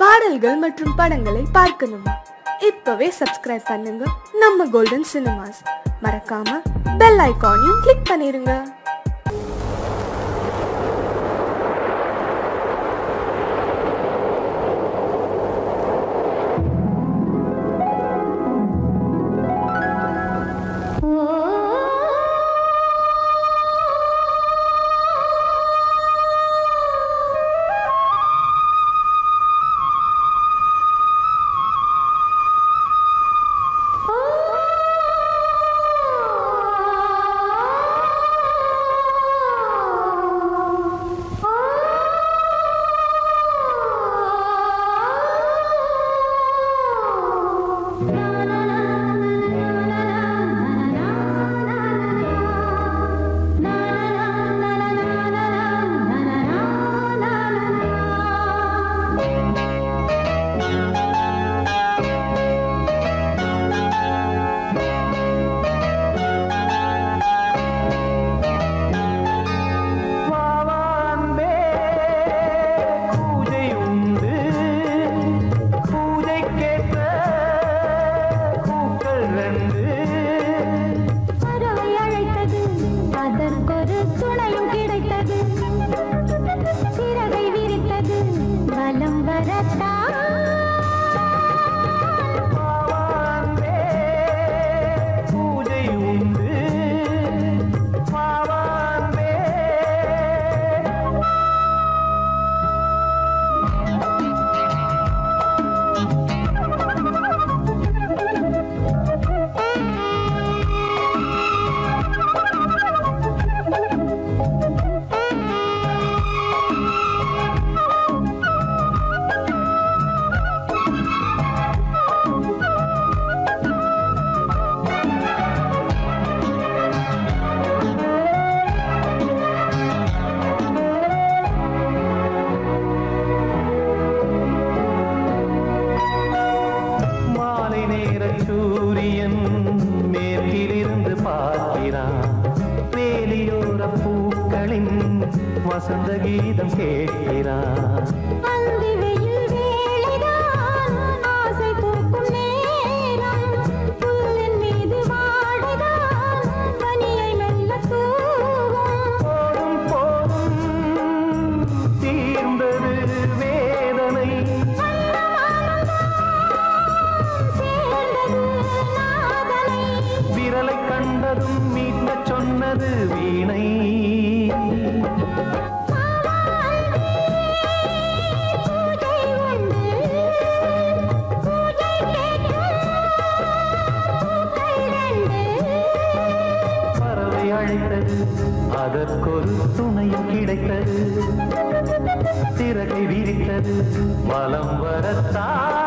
பாடல்கள் மற்றும் படங்களை பார்க்கணுமா இப்பவே சப்ஸ்கிரைப் பண்ணுங்க நம்ம கோல்டன் சினிமாஸ் மறக்காம பெல் ஐகானையும் கிளிக் பண்ணிருங்க வாவான்பே பூஜை உண்டு பூஜைக்கேற்ற பூக்கள் ரெண்டு பறவை அழைத்தது அதற்கொரு துணையும் கிடைத்தது சிறகை விரித்தது வலம் வரத்தான் வாவான்பே பூஜை உண்டு வாவான்பே மாலை நேர சூரியன் மேற்கிலிருந்து பார்க்கிறான் வேலியோர பூக்களின் வசந்த கீதம் கேட்கிறான் அந்தி வெயில் வேளைதான் ஆசை பூக்கும் நேரம் புல்லின் மீது வாடைதான் பனியை மெல்ல தூவும் போதும் போதும் தீர்ந்தது வேதனை சேர்ந்தது நாதனை விரலை கண்டதும் மீட்கச் சொன்னது வீணை பூஜை உண்டு பூஜை கேட்கும் பூக்கள் ரெண்டு பறவை அழைத்தது அதற்கொரு துணையும் கிடைத்தது சிறகை விரித்தது வலம் வரத்தான்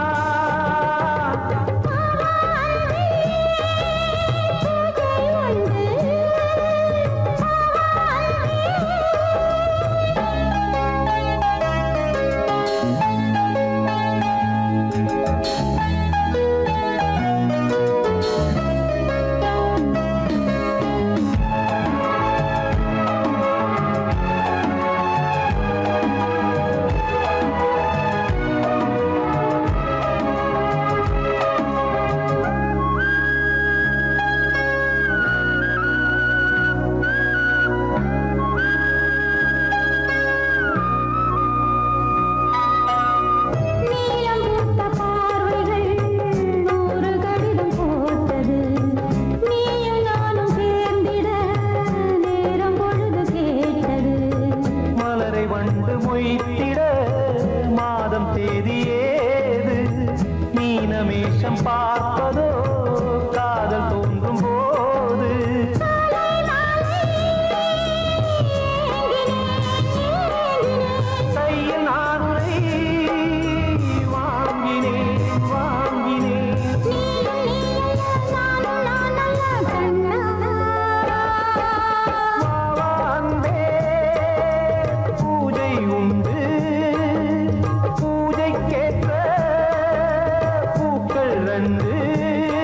நீலம் பூத்த பார்வைகள் நூறு கடிதம் போட்டது நீயும் நானும் சேர்ந்திட நேரம் பொழுது கேட்டது மலரை வண்டு மொய்த்திட மாதம் தேதி ஏது மீனமேஷம் பார்ப்பதோ காதல் தோன்றும் போது கையில் நான் உன்னை வாங்கினேன் வாங்கினேன் வாவான்பே பூஜை உண்டு பூஜைக்கேற்ற பூக்கள் ரெண்டு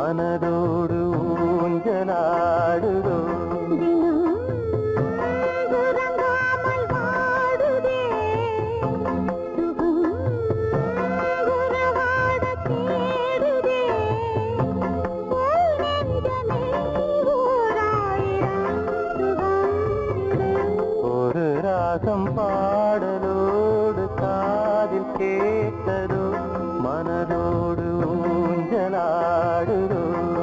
மனதோடு ஊஞ்சலாடுதோ தினம் உறங்காமல் வாடுதே சுகம் உறவாடத் தேடுதே உன் நெஞ்சமே ஓராயிரம் சுகம் இது ஒரு ராகம் பாடலோடு காதில் கேட்டதோ மனதோடு ஊஞ்சலாடுதோ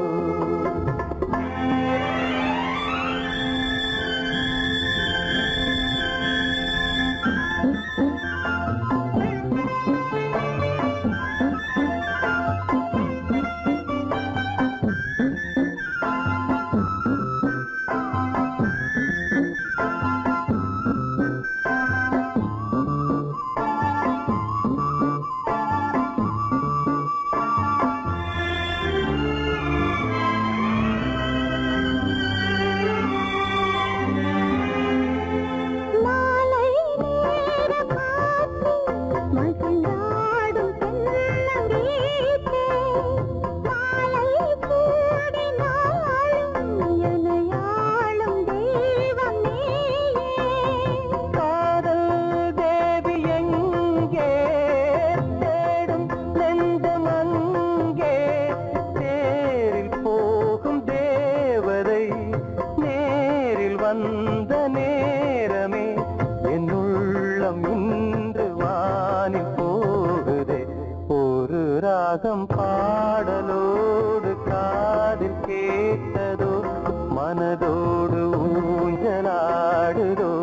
மாலை நேர காற்று மகிழ்ந்தாடும் தென்னங்கீற்றே மாலை சூடினாலும் எனையாளும் தெய்வம் நீயே காதல் தேவி எங்கே தேடும் நெஞ்சம் அங்கே தேரில் போகும் தேவதை நேரில் வந்த நேரமே என் உள்ளம் இன்று வானில் போகுதே ஒரு ராகம் பாடலோடு காதில் கேட்டதோ மனதோடு ஊஞ்சலாடுதோ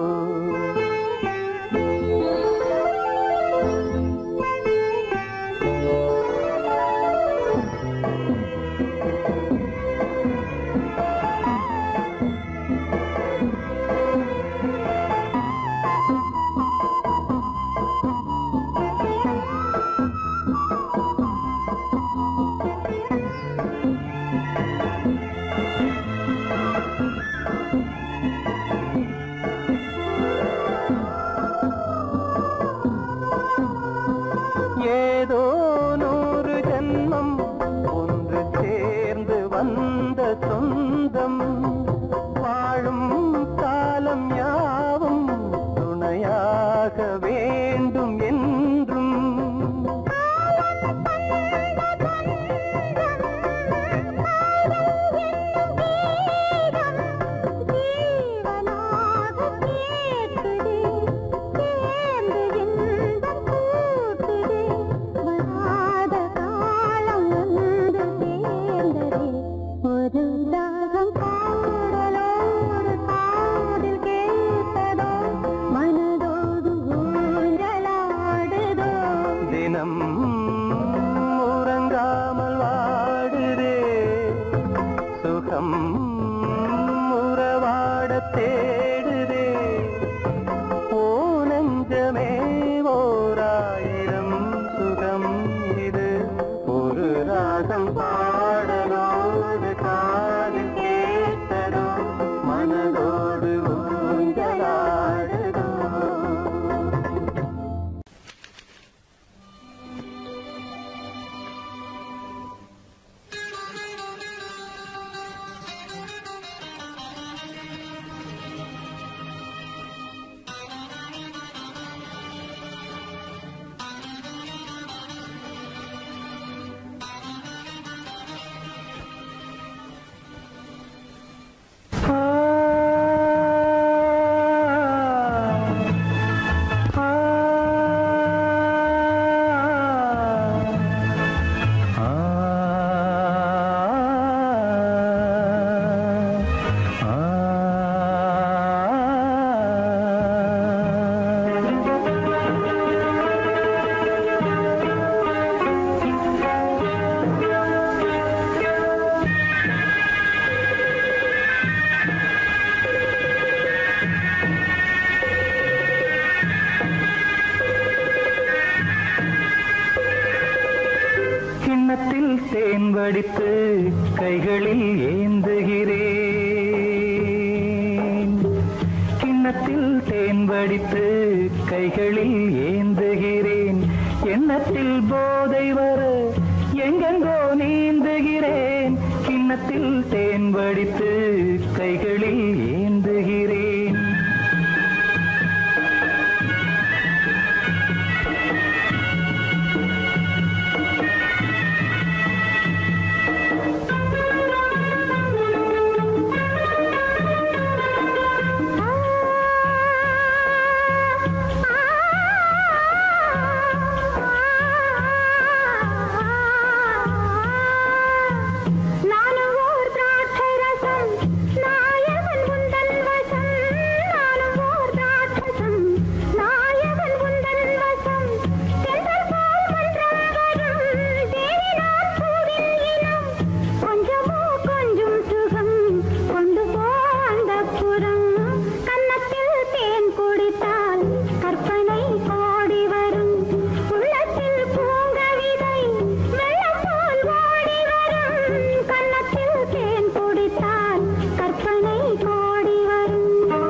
ஏதோ நூறு ஜென்மம் ஒன்று சேர்ந்து வந்த சொந்தம் வாழும் காலம் யாவும் துணையாக வேண்டும் என்றும் ஜீவனாக கேட்குதே சேர்ந்து இன்பம் கூட்டுதே வராத காலம் வந்து சேர்ந்ததே ஒரு தாகம் பாடலோடு காதில் கேட்டதோ மனதோடு ஊஞ்சலாடுதோ தினம் உறங்காமல் வாடுதே சுகம் உறவாட தேடுதே ஓ நெஞ்சமே ஓராயிரம் சுகம் இது ஒரு ராகம் பாடலோடு காதில் கேட்டதோ மனதோடு ஊஞ்சலாடுதோ கிண்ணத்தில் தேன் வடித்து கைகளில் ஏந்துகிறேன் கிண்ணத்தில் தேன் வடித்து கைகளில் ஏந்துகிறேன் எண்ணத்தில் போதை வர எங்கெங்கோ நீந்துகிறேன் கிண்ணத்தில் தேன் வடித்து கைகளில் ஏந்துகிறேன் நானும் ஓர் திராட்சை ரசம் நாயகன் உந்தன் வசம் நானும் ஓர் திராட்சசம் நாயகன் உந்தன் வசம் தென்றல் போல் மன்றம் வரும் தேவி நான் பூவின் இனம் கொஞ்சமோ கொஞ்சம் சுகம் கொண்டு போ அந்த புறம் கன்னத்தில் தேன் குடித்தால் கற்பனை கோடி வரும் உள்ளத்தில் பூங்கவிதை வெள்ளம் போல் ஓடி வரும் கன்னத்தில் தேன் குடித்தால் கற்பனை கோடி வரும்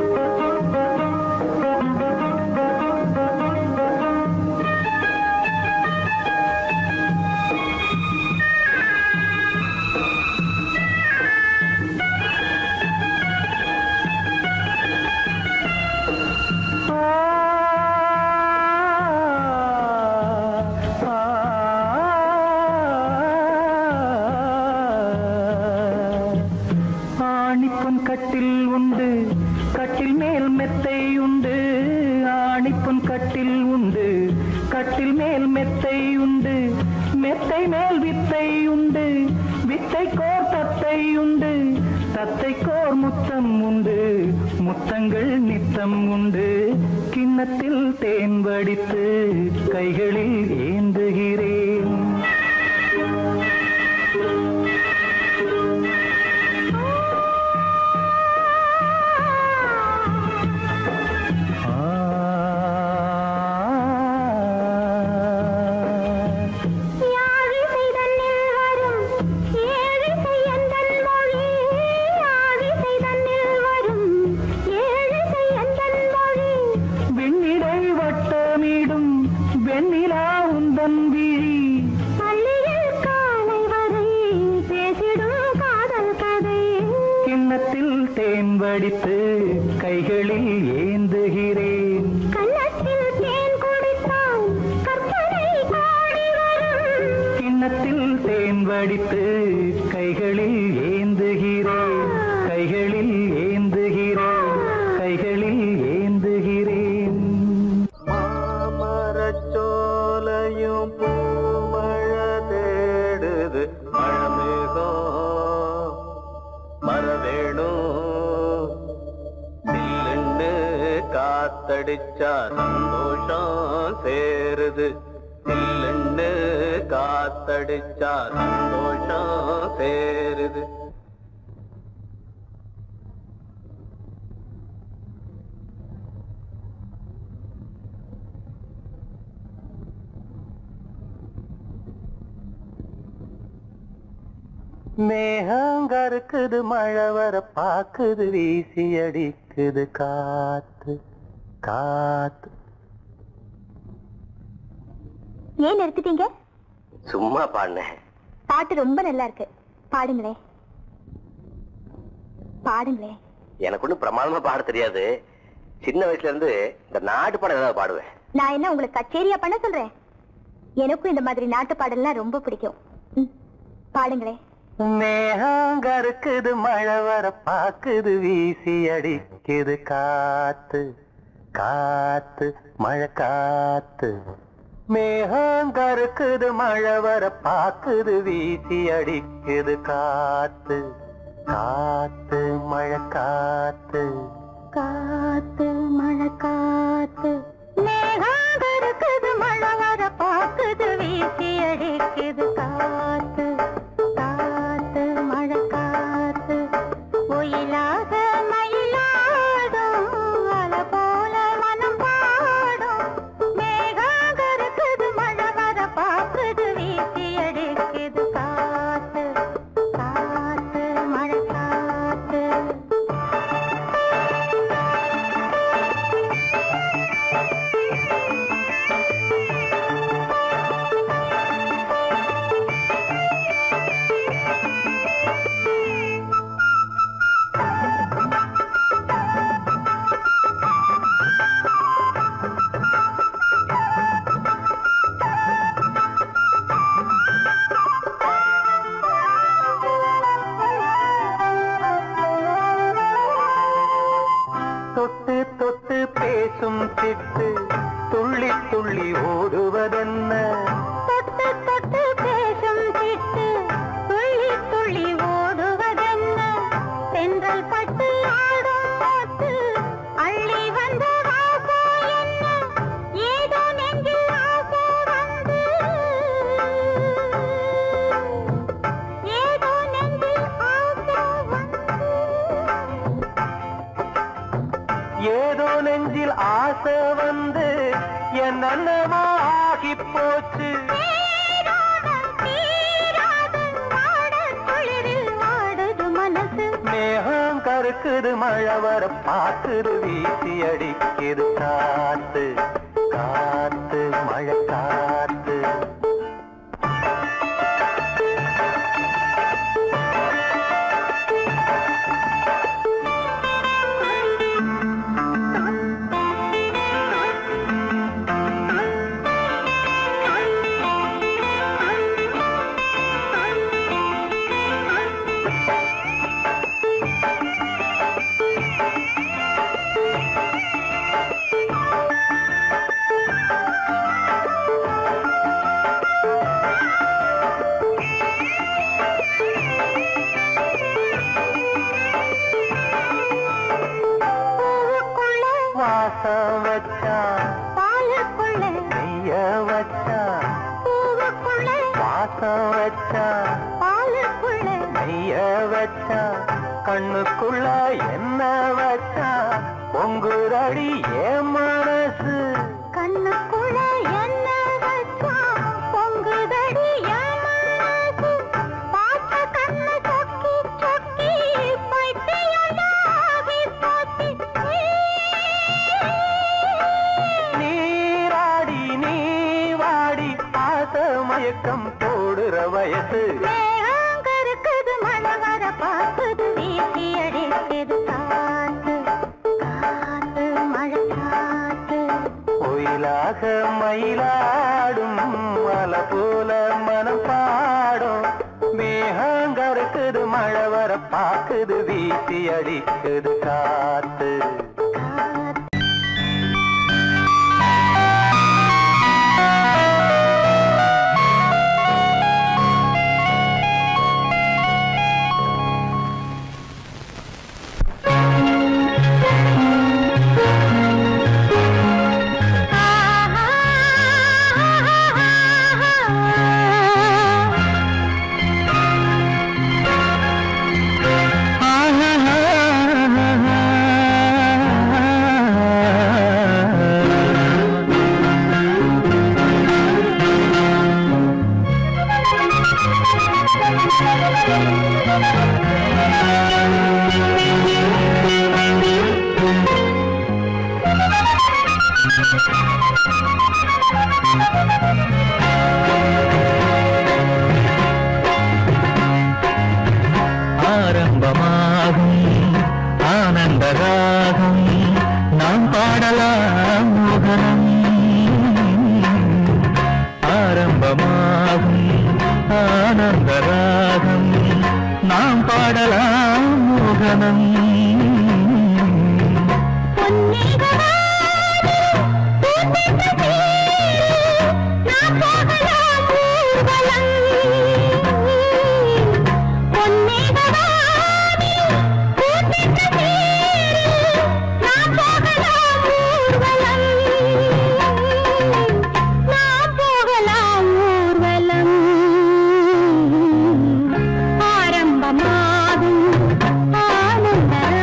ஆணிப்பொன் கட்டில் உண்டு கட்டில் மேல் மெத்தை உண்டு ஆணிப்பொன் கட்டில் உண்டு கட்டில் மேல் மெத்தை உண்டு மெத்தை மேல் வித்தை உண்டு வித்தை கோர் தத்தை உண்டு தத்தை கோர் முத்தம் உண்டு முத்தங்கள் நித்தம் உண்டு கிண்ணத்தில் தேன் வடித்து கைகளில் ஏந்துகிறேன் யாழிசை தன்னில் வரும் ஏழிசை எந்தன் மொழி யாழிசை தன்னில் வரும் ஏழிசை எந்தன் மொழி வெண்ணிடை வட்டமிடும் வெண்ணிலா உந்தன் விழி பள்ளியில் காலை வரை பேசிடும் காதல் கதை கிண்ணத்தில் தேன் வடித்து கைகளில் ஏந்துகிறேன் கன்னத்தில் தேன் குடித்தால் கற்பனை கோடி வரும் கிண்ணத்தில் தேன் வடித்து கைகளில் ஏந்துகிறேன் கைகளில் ஏந்துகிறேன் கைகளில் ஏந்துகிறேன் மாமரச்சோலையும் பூமழை தேடுது மழமேகம் மரவேணும் சில்லுன்னு காத்தடிச்சா சந்தோஷம் சேருது சில்லுன்னு காத்தடிச்சா சந்தோஷம் சேருது மேகங்கருக்குது மழை வர பாக்குது வீசி அடிக்குது காத்து காத்து ஏன் நிறுத்திட்டீங்க சும்மா பாடினேன் பாட்டு ரொம்ப நல்லா இருக்கு பாடுங்களே பாடுங்களே எனக்கு ஒன்றும் பிரமாதமா பாட தெரியாது சின்ன வயசுல இருந்து இந்த நாட்டு பாடம் ஏதாவது பாடுவேன் நான் என்ன உங்களுக்கு கச்சேரியா பண்ண சொல்றேன் எனக்கும் இந்த மாதிரி நாட்டு பாடல்லாம் ரொம்ப பிடிக்கும் ம், பாடுங்களே மேகங்கருக்குது மழை வர பாக்குது வீசி அடிக்குது காத்து காத்து மழை காத்து மேகங்கருக்குது மழை வர பாக்குது வீசி அடிக்குது காத்து காத்து மழை காத்து காத்து மழை காத்து மேகம் இருக்குது மழை வர பாக்குது வீசி அடிக்குது காத்து காத்து மழை காத்து ஒயிலாக மயிலாடும் அலை போல மனம் பாடும் மேகம் இருக்குது மழை வர பாக்குது வீசி அடிக்குது காத்து காத்து மழை காத்து சிட்டு துள்ளி துள்ளி ஓடுவதென்ன தொட்டு தொட்டு பேசும் சிட்டு துள்ளி துள்ளி ஓடுவதென்ன தென்றல் பட்டு ஆடும் போட்டு அள்ளி வந்த வாசோ என்ன ஏதோ நெஞ்சில் ஆசை வந்து ஏதோ நெஞ்சில் ஆசை வந்து ஏதோ நெஞ்சில் ஆசை வந்து என்னென்னமோ ஆகி போச்சு தீராதம் தீராதம் வாடக் குளிரில் வாடுது மனசு மேகம் கருக்குது மழை வர பாக்குது வீசி அடிக்குது காத்து காத்து மழை காத்து பூவுக்குள்ள வாசம் வச்சான் பாலுக்குள்ள நெய்ய வச்சான் பூவுக்குள்ள வாசம் வச்சான் பாலுக்குள்ள நெய்ய வச்சான் கண்ணுக்குள்ள என்ன வச்சான் பொங்குரடி ஏன் மனசு கண்ணுக்குள்ள என்ன வச்சா பொங்குதடி என் மனசு பார்த்த கண்ணு சொக்கி சொக்கி பைத்தியமாகி போச்சு நீராடி நீ வாடி ஆச மயக்கம் போடுற வயசு மேகம் கருக்குது மழை வர பார்க்குது வீசி அடிக்குது காத்து காத்து மழை காத்து ஒயிலாக மயிலாடும் மலை போல மனம் பாடும் மேகங்கருக்குது மழை வர பாக்குது வீசி அடிக்குது காத்து காத்து ஆரம்பமாகும் ஆனந்தராகம் நாம் பாடலாம் முகரம் ஆரம்பமாகும் ஆனந்தராகம் நாம் பாடலாம் முகனம் ஆரம்பமாகும் ஆனந்தராகம்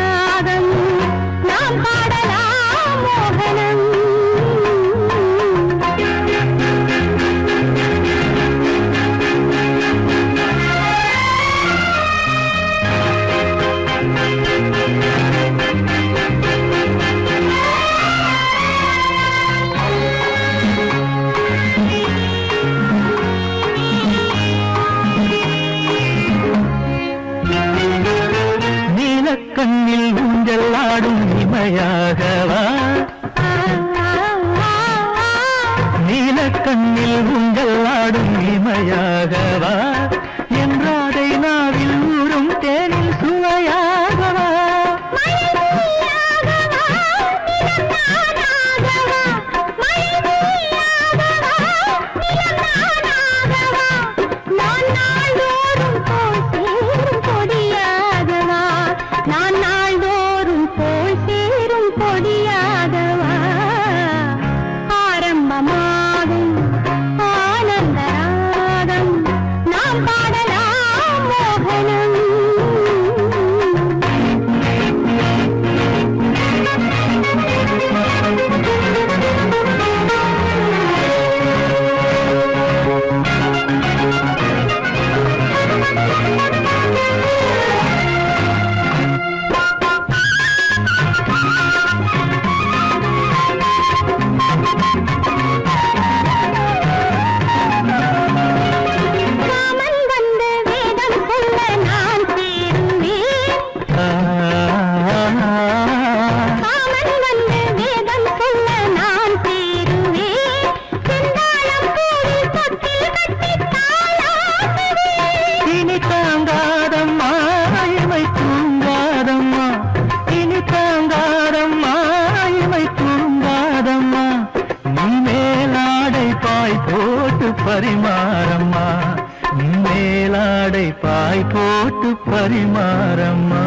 பரிமாறம்மா உன் மேலாடை பாய் போட்டு பரிமாறம்மா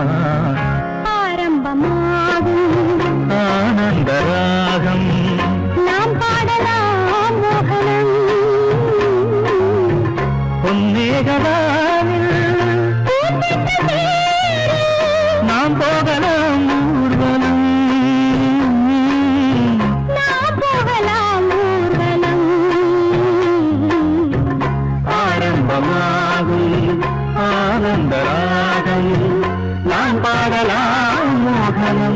ஆரம்பமாகும் ஆனந்த ராகம் நாம் பாடலாம் மோகனம் பொன்னேகராவில் நாம் போகலாம் ஊர்வலம் நாம் போகலாம் ஊர்வலம் ஆரம்பமாகும் ஆனந்த ராகம் நாம் பாடலாம் மோகனம்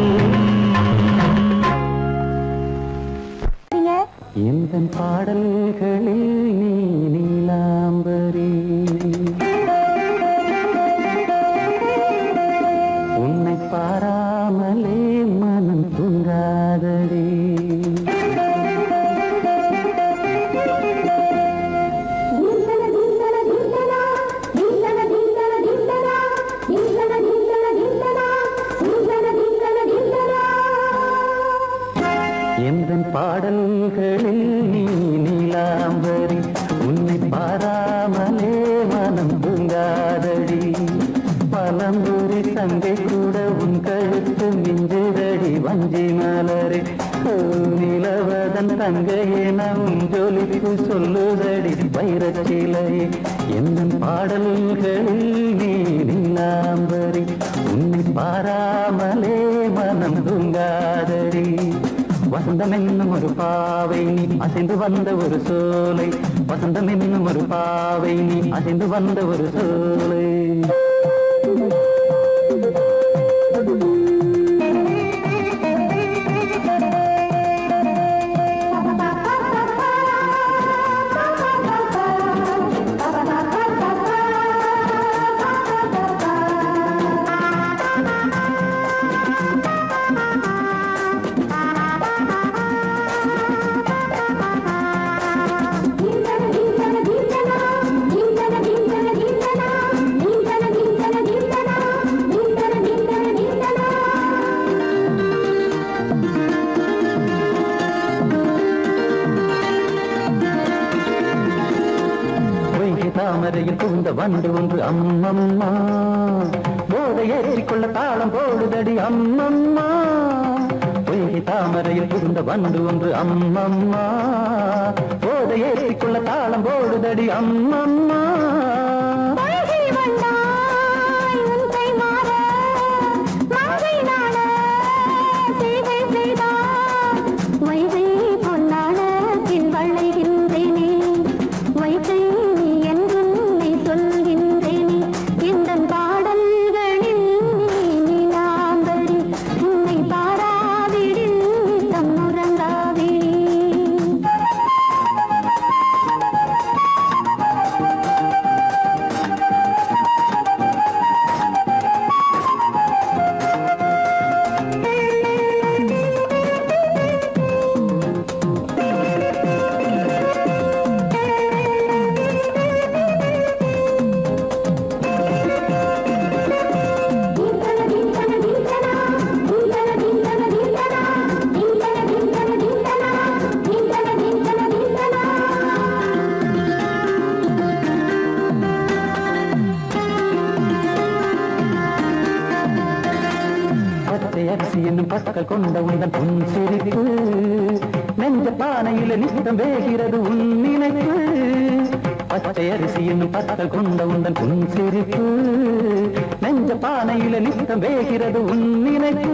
எந்த பாடல்களில் நீ நீலாம்பரி உன்னை பாராமலே மனம் தூங்காதடி எந்த பாடல்களில் நீ நீலாம்பரி உன்னை பாராமலே மனம் தூங்காதடி பழம்புரி தங்கை கூட உன் கழுத்து மிஞ்சுதடி வஞ்சி மலரே ஓ, நிலவதன் தங்கையே நம் ஜொலிப்பு சொல்லுதடி வைரச்சிலையே எந்த பாடல்களில் நீ நீலாம்பரி உன்னை பாராமலே மனம் தூங்காதடி வசந்தம் என்னும் ஒரு பாவை நீ அசைந்து வந்த ஒரு சோலை வசந்தம் என்னும் ஒரு பாவை நீ அசைந்து வந்த ஒரு சோலை பொய்கை தாமரையில் புகுந்த வண்டு ஒன்று அம்மம்மா போதை ஏற்றிக்கொள்ள தாளம் போடுதடி அம்மம்மா பொய்கை தாமரையில் புகுந்த வண்டு ஒன்று அம்மம்மா போதை ஏற்றிக்கொள்ள தாளம் போடுதடி அம்மம்மா பாராவிடில் தம்முறங்காவிடி பச்சை அரிசி என்னும் பற்கள் கொண்ட உந்தன் பொன் சிரிப்பு நெஞ்ச பானையில நித்தம் வேகிறது உன் நினைப்பு பச்சை அரிசி என்னும் பற்கள் கொண்ட உந்தன் பொன் சிரிப்பு நெஞ்ச பானையில நித்தம் வேகிறது உன் நினைப்பு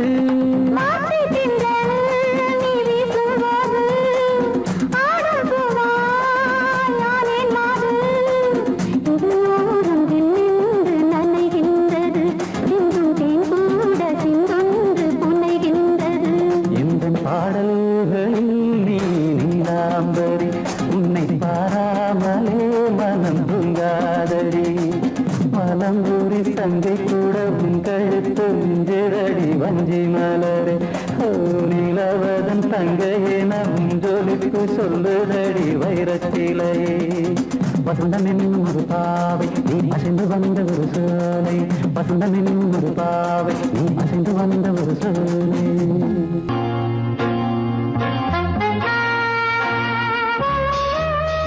இந்த பாடல்களில் நீ நீலாம்பரி உன்னை பாராமலே மனம் தூங்காதடி மலம்பூரி தங்கை கூட உன் கழுத்து மிஞ்சிரடி வஞ்சி மலரே ஓ நிலவதன் தங்கையே நம் ஜொலிப்பு சொல்லுதடி வைரச்சிலையே வசந்தம் என்னும் ஒரு பாவை நீ அசைந்து வந்த ஒரு சோலை வசந்தம் என்னும் ஒரு பாவை நீ அசைந்து வந்த ஒரு சோலை Thank you.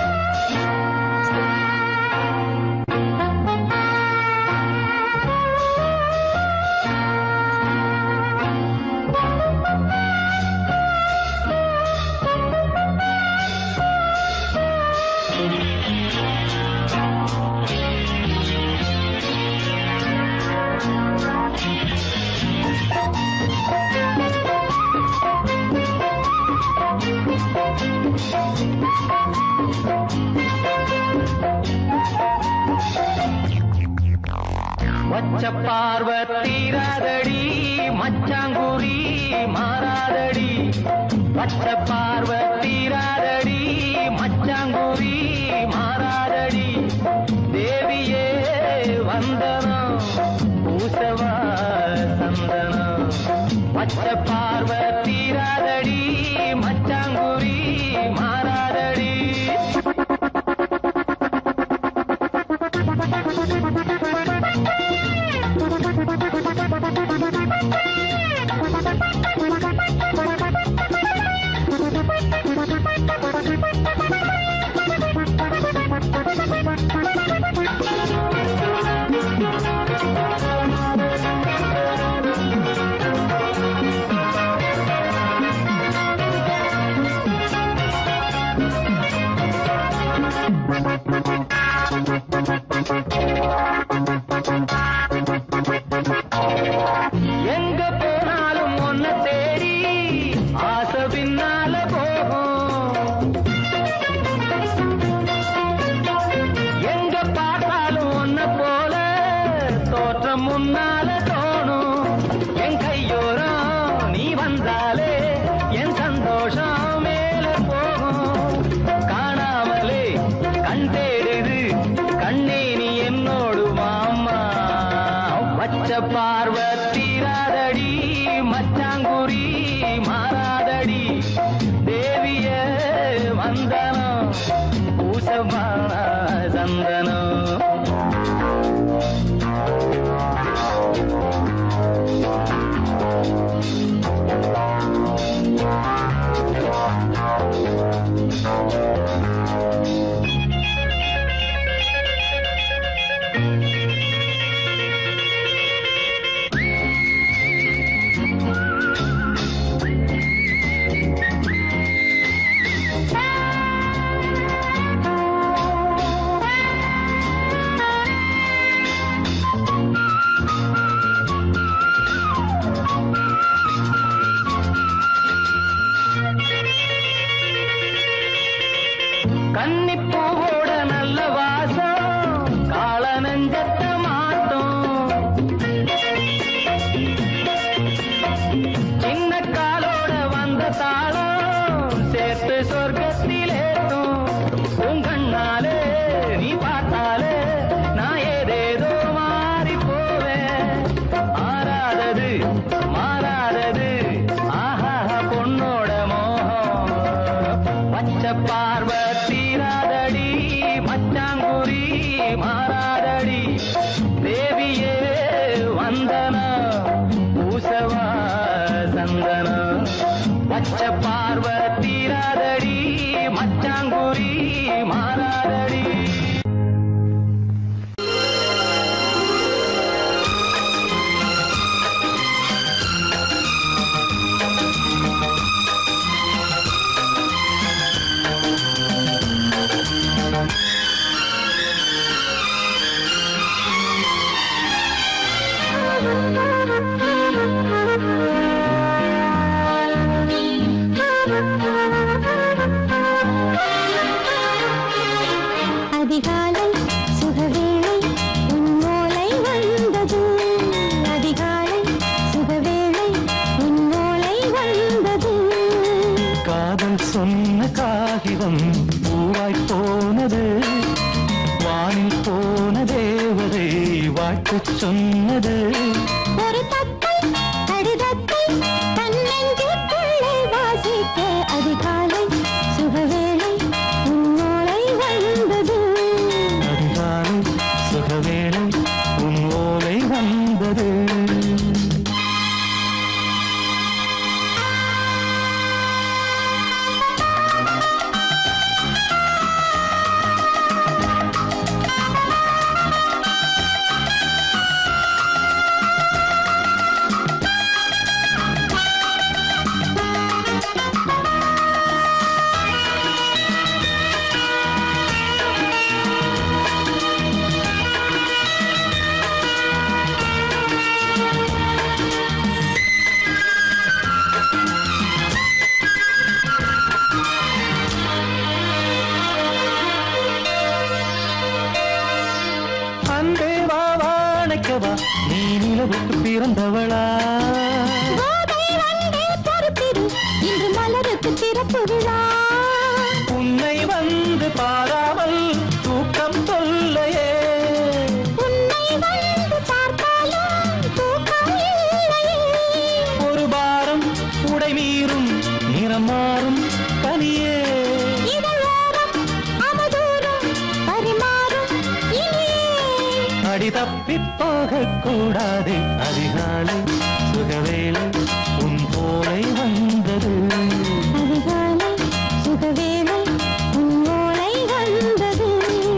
வச்ச பார்வ தீராதடி மச்சாங்குரி மாறாதடி வச்ச பார்வ தீராதடி மச்சாங்குரி மாறாதடி தேவியே வந்தனம் பூசவா சந்தனம் வச்ச பார்வ தீராதடி மச்சாங்குரி மாறாதடி எங்க போனாலும் ஒன்ன தேடி ஆசை பின்னால போகும் எங்க பார்த்தாலும் ஒன்ன போல தோற்றம் முன்னால தோணும் என் கையோரம் நீ வந்தாலே என் சந்தோஷம் மேல போகும் காணாமலே கண் தேடுது கண்ணே நீ என்னோடு மாமா வச்ச பார்வ தீராதடி மச்சாங்குரி மாறாதடி தேவிய வந்தனம் பூசமான சந்தனம் கன்னிப்பூவோட நல்ல வாசம் கால நெஞ்சத்த மாட்டோம் சின்ன காலோட வந்த தாளம் சேர்த்து சொர்க்கத்திலேட்டும் உங்கண்ணாலே நீ பார்த்தாலே நான் ஏதேதோ மாறி போவேன் ஆறாதது மாறாதது ஆஹா பொண்ணோட மோகம் பச்சை பார்வ தீராதடி மச்சாங்குரி மாறாதடி தேவியே வந்தனா பூசவா சந்தனா பச்சை பார்வ தீராதடி மச்சாங்குரி மாறாதடி அதிகாலை சுகவேளை உன்னோலை வந்தது அதிகாலை சுகவேளை உன்னோலை வந்தது காதல் சொன்ன காகிதம் பூவாய் போனது வானில் போன தேவதை வாழ்த்து சொன்னது ஒரு தத்தை கடிதத்தை தன்னெஞ்சுக்குள்ளே வாசிக்க அதிகாலை சுகவேளை உன்னோலை வந்தது அதிகாலை சுகவேளை உன் ஓலை வந்தது அதிகாலை வந்தவளா கோதை வந்தே பொறுப்பிரு இன்று மலருக்கு திறப்பு விழா உன்னை வந்து பாராமல் தூக்கம் சொல்லையே உன்னை வந்து பார்த்தாலும் தூக்கம் இல்லையே ஒரு பாரம் உடை மீறும் நிறம் மாறும் கனியே இதழோரம் அவதூறும் பரிமாறும் இனியே அடி தப்பி போகக் கூடாது அதிகாலை சுகவேளை உன் போலை வந்தது அதிகாலை சுகவேளை உன்னோலை வந்தது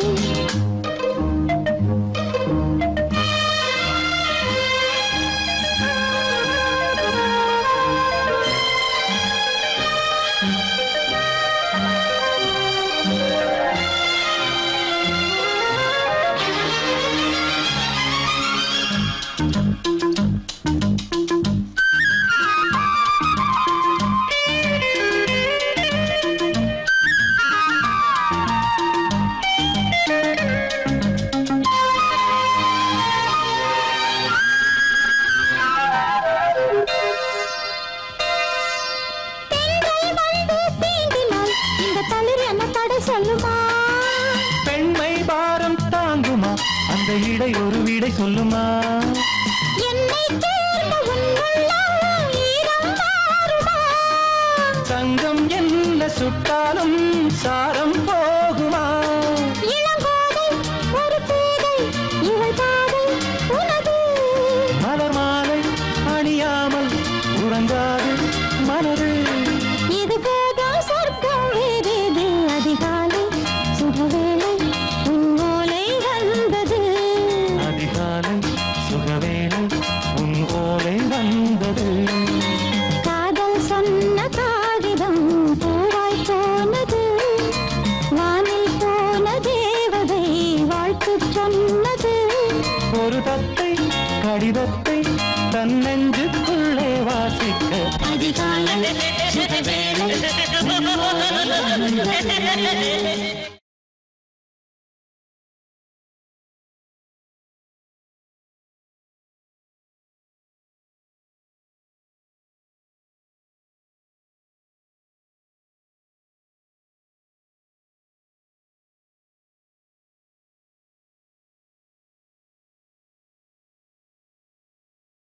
பெண்கள் வந்து தீண்டினால் இந்த தளிர் என்ன தடை சொல்லுமா பெண்மை பாரம் தாங்குமா அந்த இடை ஒரு விடை சொல்லுமா என்னை தேர்ந்த உன் உள்ளம் ஈரம் மாறுமா சங்கம் என்ன சுட்டாலும் சாரம் போகுமா இளங்கோதை ஒரு பேதை இவள் பாதை உனது மலர் மாலை அணியாமல் உறங்காது மனது இது போதும் சொர்க்கம் வேறேது அதிகாலை சுகவேளை உன்னோலை வந்தது அதிகாலை சுகவேளை உன் ஓலை வந்தது காதல் சொன்ன காகிதம் பூவாய் போனது வானில் போன தேவதை வாழ்த்து சொன்னது ஒரு தத்தை கடிதத்தை தன் நெஞ்சுக்குள்ளே வாசிக்க அதிகாலை சுகவேளை உன்னோலை வந்தது